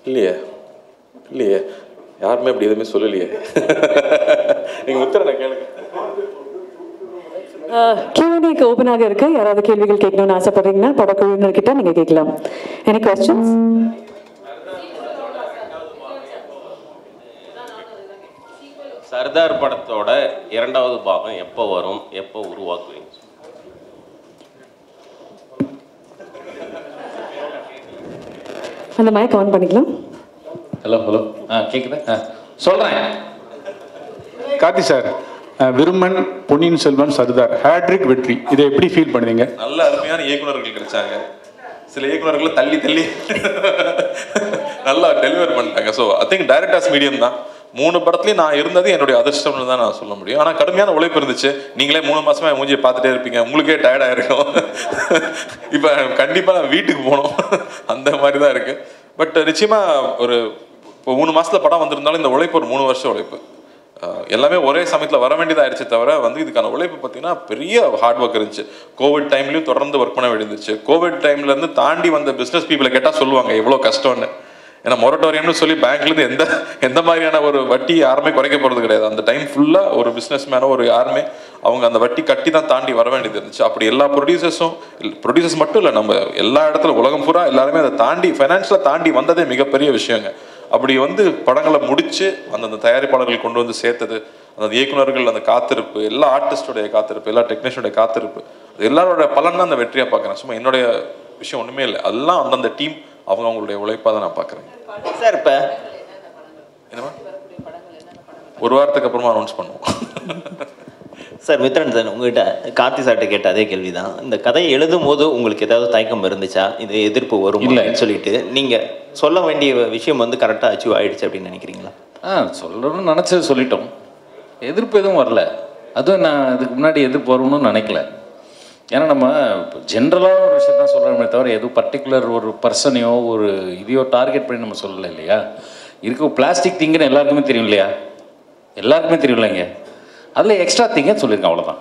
இல்லையே இல்லையே யாருமே அப்படி எதுவுமே சொல்லலையே நீங்கள் உத்தரனை கேளுங்க கியூஎன்ஏக்கு ஓப்பனாக இருக்கு யாராவது கேள்விகள் கேட்கணும்னு ஆசைப்படுறீங்கன்னா படக்குழுவினர்கிட்ட நீங்க கேட்கலாம் எனி கொஸ்டின்ஸ் சர்தார் படத்தோட இரண்டாவது பாகம் எப்போ வரும் எப்போ உருவாக்குவீங்க அந்த மயக்க ஆன் பண்ணிக்கலாம் ஹலோ ஹலோ ஆ கேட்குதா ஆ சொல்கிறேன் கார்த்தி சார் அஹ், விருமன் பொன்னியின் செல்வன் சர்தார் ஹேட்ரிக் வெற்றி இதை எப்படி ஃபீல் பண்ணுவீங்க நல்ல அருமையான இயக்குனர்கள் கிடைச்சாங்க சில இயக்குனர்களை தள்ளி தள்ளி நல்லா டெலிவர் பண்ணிட்டாங்க so I think directors medium தான் மூணு படத்துலையும் நான் இருந்தது என்னுடைய அதிர்ஷ்டம்னு தான் நான் சொல்ல முடியும் ஆனால் கடுமையான உழைப்பு இருந்துச்சு நீங்களே மூணு மாசமா என் மூஞ்சியை பார்த்துட்டே இருப்பீங்க உங்களுக்கே டயர்டாக இருக்கும் இப்போ கண்டிப்பாக நான் வீட்டுக்கு போகணும் அந்த மாதிரி தான் இருக்கு பட் நிச்சயமா ஒரு இப்போ மூணு மாசத்துல படம் வந்திருந்தாலும் இந்த உழைப்பு ஒரு மூணு வருஷம் உழைப்பு அஹ் எல்லாமே ஒரே சமயத்தில் வர வேண்டியதாயிருச்சு தவிர வந்து இதுக்கான உழைப்பு பார்த்தீங்கன்னா பெரிய ஹார்ட் ஒர்க் இருந்துச்சு கோவிட் டைம்லையும் தொடர்ந்து ஒர்க் பண்ண வேண்டியிருந்துச்சு கோவிட் டைம்லேருந்து தாண்டி வந்த பிஸ்னஸ் பீப்புளை கேட்டால் சொல்லுவாங்க எவ்வளோ கஷ்டம்னு ஏன்னா மொரட்டோரியம்னு சொல்லி பேங்க்லேருந்து எந்த எந்த மாதிரியான ஒரு வட்டி யாருமே குறைக்க போகிறது கிடையாது அந்த டைம் ஃபுல்லாக ஒரு பிஸ்னஸ் மேனோ ஒரு யாருமே அவங்க அந்த வட்டி கட்டி தான் தாண்டி வர வேண்டியது இருந்துச்சு அப்படி எல்லா ப்ரொடியூசர்ஸும் ப்ரொடியூசர்ஸ் மட்டும் இல்லை நம்ம எல்லா இடத்துல உலகம் பூரா எல்லாருமே அதை தாண்டி ஃபைனான்ஷியலாக தாண்டி வந்ததே மிகப்பெரிய விஷயங்க அப்படி வந்து படங்களை முடிச்சு அந்தந்த தயாரிப்பாளர்கள் கொண்டு வந்து சேர்த்தது அந்த இயக்குனர்கள் அந்த காத்திருப்பு எல்லா ஆர்டிஸ்டோடைய காத்திருப்பு எல்லா டெக்னீஷியனுடைய காத்திருப்பு அது எல்லாரோட பலன் தான் அந்த வெற்றியாக பார்க்குறேன் சும்மா என்னுடைய விஷயம் ஒன்றுமே இல்லை அதெல்லாம் அந்தந்த டீம் அவங்க அவங்களுடைய உழைப்பாக தான் நான் பார்க்குறேன் சார் இப்போ என்னமா ஒரு வாரத்துக்கு அப்புறமா அனௌன்ஸ் பண்ணுவோம் சார் மித்ரன் சார் உங்ககிட்ட கார்த்தி சார்கிட்ட கேட்ட அதே கேள்விதான் இந்த கதையை எழுதும் போது உங்களுக்கு ஏதாவது தயக்கம் இருந்துச்சா இது எதிர்ப்பு வரும் இல்ல. அப்படின்னு சொல்லிட்டு நீங்க சொல்ல வேண்டிய விஷயம் வந்து கரெக்டாக அச்சீவ் ஆயிடுச்சு அப்படின்னு நினைக்கிறீங்களா ஆ சொல்லணும்னு நினச்சது சொல்லிட்டோம் எதிர்ப்பு எதுவும் வரல அதுவும் நான் இதுக்கு முன்னாடி எதிர்ப்பு வரும்னு நினைக்கல ஏன்னா நம்ம ஜென்ரலாக ஒரு விஷயம் தான் சொல்கிறோமே தவிர எதுவும் பர்டிகுலர் ஒரு பர்சனையோ ஒரு இதையோ டார்கெட் பண்ணி நம்ம சொல்லலை இல்லையா இருக்க பிளாஸ்டிக் திங்குன்னு எல்லாருக்குமே தெரியும் இல்லையா எல்லாருக்குமே தெரியும் இல்லைங்க அதில் எக்ஸ்ட்ரா திங்கன்னு சொல்லியிருக்கேன் அவ்வளோதான்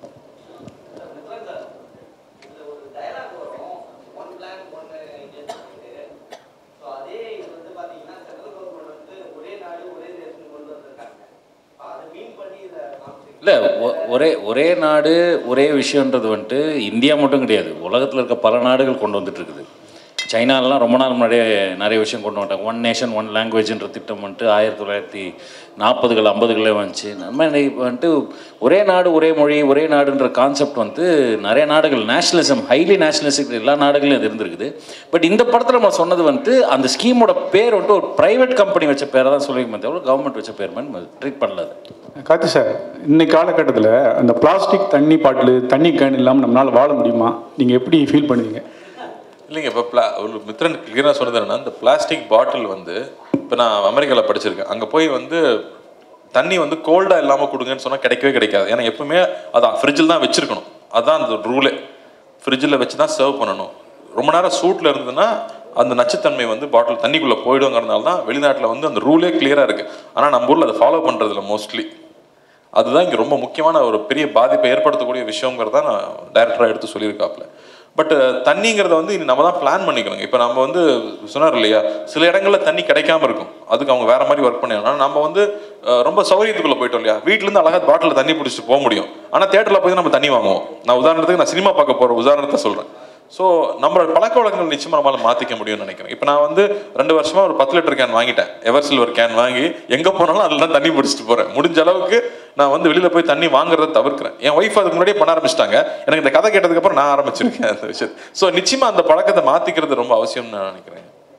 இல்லை ஒரே ஒரே நாடு ஒரே விஷயன்றது வந்துட்டு இந்தியா மட்டும் கிடையாது உலகத்தில் இருக்க பல நாடுகள் கொண்டு வந்துட்டு இருக்குது சைனாலலாம் ரொம்ப நாள் முன்னாடியே நிறைய விஷயம் கொண்டு வந்துட்டாங்க ஒன் நேஷன் ஒன் லாங்குவேஜ்ன்ற திட்டம் வந்துட்டு ஆயிரத்தி தொள்ளாயிரத்தி நாற்பதுகள் ஐம்பதுகளே வந்துச்சு நம்ம இன்னைக்கு வந்துட்டு ஒரே நாடு ஒரே மொழி ஒரே நாடுன்ற கான்செப்ட் வந்து நிறைய நாடுகள் நேஷனலிசம் ஹைலி நேஷனலிஸ்டிக் எல்லா நாடுகளையும் அது இருந்திருக்குது பட் இந்த படத்தில் நம்ம சொன்னது வந்துட்டு அந்த ஸ்கீமோட பேர் வந்துட்டு ஒரு ப்ரைவேட் கம்பெனி வச்ச பேரை தான் சொல்லியிருக்கோமே தவிர கவர்மெண்ட் வச்ச பேர் மாதிரி ட்ரீட் பண்ணல அது கார்த்தி சார் இன்னைக்கு காலகட்டத்தில் அந்த பிளாஸ்டிக் தண்ணி பாட்டில் தண்ணி கேன் இல்லாமல் நம்மளால் வாழ முடியுமா நீங்கள் எப்படி ஃபீல் பண்ணுவீங்க இல்லைங்க இப்போ பிளா ஒரு மித்ரன் கிளியராக சொன்னது என்னன்னா இந்த பிளாஸ்டிக் பாட்டில் வந்து இப்போ நான் அமெரிக்காவில் படிச்சிருக்கேன் அங்கே போய் வந்து தண்ணி வந்து கோல்டாக இல்லாமல் கொடுங்கன்னு சொன்னால் கிடைக்கவே கிடைக்காது ஏன்னா எப்பவுமே அதான் ஃப்ரிட்ஜில் தான் வச்சிருக்கணும் அதான் அந்த ரூலே ஃப்ரிட்ஜில் வச்சு தான் சர்வ் பண்ணணும் ரொம்ப நேரம் சூட்டில் இருந்ததுன்னா அந்த நச்சுத்தன்மை வந்து பாட்டில் தண்ணிக்குள்ளே போயிடுங்கிறதுனால தான் வெளிநாட்டில் வந்து அந்த ரூலே கிளியராக இருக்குது ஆனால் நம்ம ஊரில் அதை ஃபாலோ பண்ணுறதில்ல மோஸ்ட்லி அதுதான் இங்கே ரொம்ப முக்கியமான ஒரு பெரிய பாதிப்பை ஏற்படுத்தக்கூடிய விஷயங்கிறத நான் டைரக்டராக எடுத்து சொல்லியிருக்காப்புல பட் தண்ணிங்கிறத வந்து இனி நம்ம தான் பிளான் பண்ணிக்கணுங்க இப்போ நம்ம வந்து சொன்னார் இல்லையா சில இடங்கள்ல தண்ணி கிடைக்காம இருக்கும் அதுக்கு அவங்க வேற மாதிரி ஒர்க் பண்ணிடணும் நம்ம வந்து அஹ், ரொம்ப சௌகரியத்துக்குள்ள போயிட்டோம் இல்லையா வீட்ல இருந்து அழகா பாட்டில் தண்ணி பிடிச்சிட்டு போக முடியும் ஆனால் தேட்டரில் போய் தான் நம்ம தண்ணி வாங்குவோம் நான் உதாரணத்துக்கு நான் சினிமா பார்க்க போற உதாரணத்தை சொல்றேன் ஸோ நம்மளோட பழக்க வழக்கங்கள் நிச்சயமா நம்மளால மாத்திக்க முடியும்னு நினைக்கிறேன் இப்போ நான் வந்து ரெண்டு வருஷமா ஒரு பத்து லிட்டர் கேன் வாங்கிட்டேன் எவர் சில்வர் கேன் வாங்கி எங்க போனாலும் அதில் தான் தண்ணி பிடிச்சிட்டு போறேன் முடிஞ்ச அளவுக்கு நான் வந்து வெளியில போய் தண்ணி வாங்குறத தவிர்க்கிறேன் என் ஒய்ஃப் அதுக்கு முன்னாடியே பண்ண ஆரம்பிச்சிட்டாங்க எனக்கு இந்த கதை கேட்டதுக்கு அப்புறம் நான் ஆரம்பிச்சிருக்கேன் அந்த விஷயத்தை ஸோ நிச்சயமா அந்த பழக்கத்தை மாத்திக்கிறது ரொம்ப அவசியம்னு நான் நினைக்கிறேன்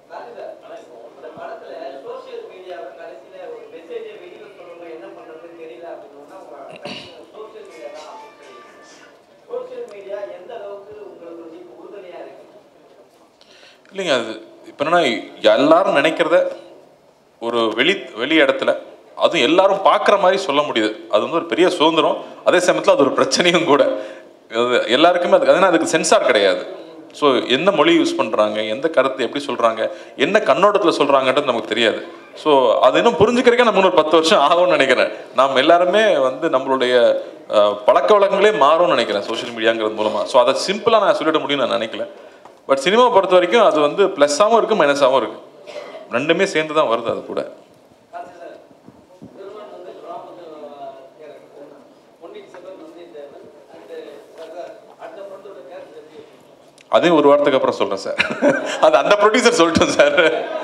இல்லைங்க அது இப்போ என்னன்னா எல்லாரும் நினைக்கிறத ஒரு வெளி வெளி இடத்துல அதுவும் எல்லாரும் பார்க்குற மாதிரி சொல்ல முடியுது அது வந்து ஒரு பெரிய சுதந்திரம் அதே சமயத்தில் அது ஒரு பிரச்சனையும் கூட அது எல்லாருக்குமே அது அதனால் அதுக்கு சென்சார் கிடையாது ஸோ எந்த மொழி யூஸ் பண்ணுறாங்க எந்த கருத்தை எப்படி சொல்கிறாங்க என்ன கண்ணோட்டத்தில் சொல்கிறாங்கன்றது நமக்கு தெரியாது ஸோ அது இன்னும் புரிஞ்சுக்கிறக்கே நம்ம இன்னொரு பத்து வருஷம் ஆகும்னு நினைக்கிறேன் நாம் எல்லாருமே வந்து நம்மளுடைய அஹ், பழக்க வழக்கங்களே மாறும்னு நினைக்கிறேன் சோஷியல் மீடியாங்கிறது மூலமாக ஸோ அதை சிம்பிளாக நான் சொல்லிட முடியும்னு நான் நினைக்கல பட் சினிமா பொறுத்த வரைக்கும் அது வந்து ப்ளஸ்ஸாகவும் இருக்குது மைனஸாகவும் இருக்குது ரெண்டுமே சேர்ந்து தான் வருது அது கூட அதே ஒரு வாரத்துக்கு அப்புறம் சொல்றேன் சார் அது அந்த ப்ரொடியூசர் சொல்லிட்டோம் சார்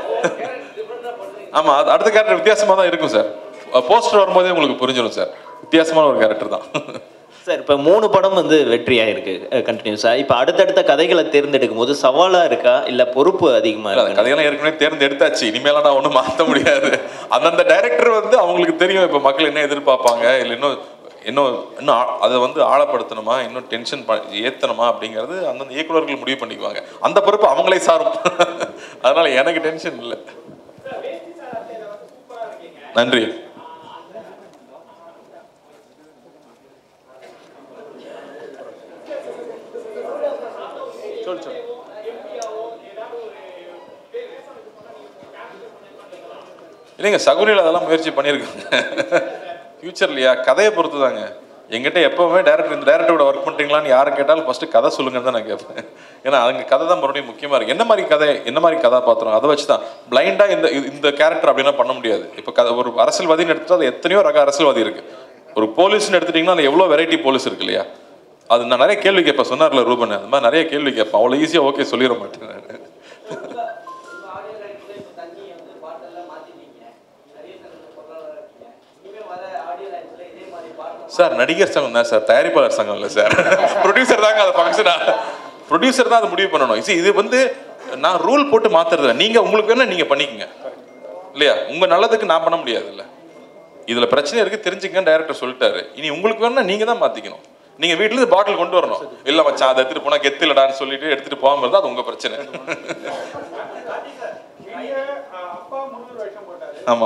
ஆமா அது அடுத்த கேரக்டர் வித்தியாசமா தான் இருக்கும் சார் போஸ்டர் வரும்போதே உங்களுக்கு புரிஞ்சிடும் சார் வித்தியாசமான ஒரு கேரக்டர் தான் சார் இப்போ மூணு படம் வந்து வெற்றியாக இருக்கு கண்டினியூஸாக இப்போ அடுத்தடுத்த கதைகளை தேர்ந்தெடுக்கும் போது சவாலாக இருக்கா இல்லை பொறுப்பு அதிகமாக இல்ல, அந்த இருக்கா கதையெல்லாம் ஏற்கனவே தேர்ந்தெடுத்தாச்சு இனிமேலாம் நான் ஒன்றும் மாற்ற முடியாது அந்தந்த டைரக்டர் வந்து அவங்களுக்கு தெரியும் இப்போ மக்கள் என்ன எதிர்பார்ப்பாங்க இல்லை இன்னும் இன்னும் இன்னும் ஆ- அதை வந்து ஆழப்படுத்தணுமா இன்னும் டென்ஷன் ஏத்தணுமா அப்படிங்கிறது அந்தந்த இயக்குனர்கள் முடிவு பண்ணிக்குவாங்க அந்த பொறுப்பு அவங்களே சாரும் அதனால எனக்கு டென்ஷன் இல்லை நன்றி இல்லைங்க சகுனியில் அதெல்லாம் முயற்சி பண்ணியிருக்காங்க ஃபியூச்சர்லையா கதையை பொறுத்து தாங்க எங்கிட்ட எப்பவுமே டேரக்டர் இந்த டேரக்டரோட ஒர்க் பண்ணுறீங்களான்னு யாரை கேட்டாலும் ஃபர்ஸ்ட் கதை சொல்லுங்கன்னு தான் நான் கேட்பேன் ஏன்னா அவங்க கதை தான் மறுபடியும் முக்கியமாக இருக்குது என்ன மாதிரி கதை என்ன மாதிரி கதாபாத்திரம் அதை வச்சு தான் பிளைண்டாக இந்த இது- இந்த கேரக்டர் அப்படின்னா பண்ண முடியாது இப்போ கதை ஒரு அரசியல்வாதின்னு எடுத்துட்டா அது எத்தனையோ ரக அரசியல்வாதி இருக்குது ஒரு போலீஸ்னு எடுத்துட்டிங்கன்னா அதில் எவ்வளோ வெரைட்டி போலீஸ் இருக்கு இல்லையா அது நான் நிறைய கேள்வி கேட்பேன் சொன்னார்ல ரூபன் அது மாதிரி நிறைய கேள்வி கேட்பேன் அவ்வளோ ஈஸியாக ஓகே சொல்லிட மாட்டேன் நான். சார் நடிகர் சங்கம் தான் சார் தயாரிப்பாளர் சங்கம் இல்லை சார் ப்ரொடியூசர் தாங்க அது ஃபங்க்ஷனா ப்ரொடியூசர் தான் அதை முடிவு பண்ணணும் இது இது வந்து நான் ரூல் போட்டு மாத்துறது இல்ல. நீங்க உங்களுக்கு வேணா நீங்க பண்ணிக்கங்க இல்லையா உங்க நல்லதுக்கு நான் பண்ண முடியாது இல்ல இதுல பிரச்சனை இருக்கு தெரிஞ்சுக்கங்க டைரக்டர் சொல்லிட்டாரு இனி உங்களுக்கு வேணா நீங்க தான் மாத்திக்கணும் நீங்க வீட்ல இருந்து பாட்டில் கொண்டு வரணும் இல்ல மச்சான் அதை எடுத்துட்டு போனா கெத்து இல்லடான்னு சொல்லிட்டு எடுத்துட்டு போகாம இருந்தா அது உங்க பிரச்சனை ஆமா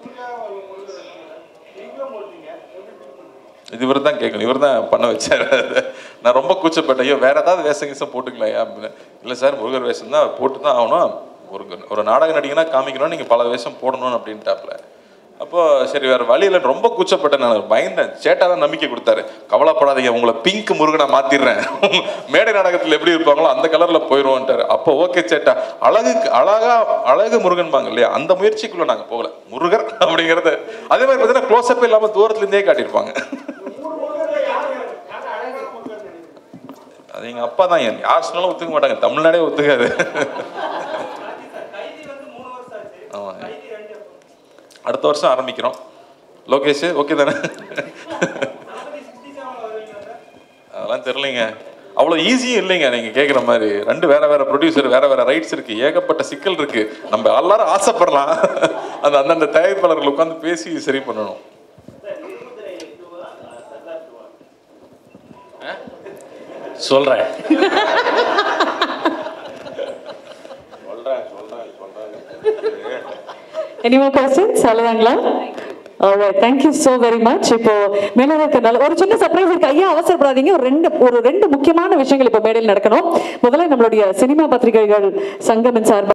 இது இவர் தான் கேட்கணும் இவர் தான் பண்ண வச்சார் நான் ரொம்ப கூச்சப்பட்டேன் ஐயோ வேற ஏதாவது வேஷம் கீசம் போட்டுக்கலையா அப்படின்னு இல்லை சார் முருகர் வேஷம் தான் போட்டு தான் ஆகணும் ஒரு ஒரு நாடக நடிகனா காமிக்கணும் நீங்கள் பல வேஷம் போடணும் அப்படின்ட்டாப்ல அப்போ சரி வேற வழியில ரொம்ப கூச்சப்பட்டேன் நான் பயந்தேன் சேட்டா தான் நம்பிக்கை கொடுத்தாரு கவலைப்படாதீங்க உங்களை பிங்க் முருகனா மாத்திடுறேன் மேடை நாடகத்தில் எப்படி இருப்பாங்களோ அந்த கலர்ல போயிடுவோன்ட்டாரு அப்போ ஓகே சேட்டா அழகுக்கு அழகா அழகு முருகன்பாங்க இல்லையா அந்த முயற்சிக்குள்ள நாங்க போகல முருகர் அப்படிங்கறது அதே மாதிரி பார்த்தீங்கன்னா க்ளோஸ்அப் இல்லாம தூரத்துல இருந்தே காட்டியிருப்பாங்க அது எங்க அப்பா தான் என் யார் சொன்னாலும் ஒத்துக்க மாட்டாங்க தமிழ்நாடே ஒத்துக்காது ஆமாங்க அடுத்த வருஷம் ஆரம்பிக்கிறோம் லோகேஷ் ஓகே தானே அதெல்லாம் தெரியலைங்க அவ்வளோ ஈஸியும் இல்லைங்க நீங்க கேட்குற மாதிரி ரெண்டு வேற வேற ப்ரொடியூசர் வேற வேற ரைட்ஸ் இருக்கு ஏகப்பட்ட சிக்கல் இருக்கு நம்ம எல்லாரும் ஆசைப்படலாம் அது அந்தந்த தயாரிப்பாளர்கள் உட்காந்து பேசி சரி பண்ணணும் சொல்கிறேன் எனி மோர் கொஸ்டின்ஸ் அவ்வளோதாங்களா Alright, thank you so very much. இப்போ மேலே இருக்கிறனால ஒரு சின்ன சர்ப்ரைஸ் இருக்கு ஐயா அவசரப்படாதீங்க ஒரு ரெண்டு ஒரு ரெண்டு முக்கியமான விஷயங்கள் இப்போ மேடையில் நடக்கணும் முதல்ல நம்மளுடைய சினிமா பத்திரிகைகள் சங்கமின் சார்பாக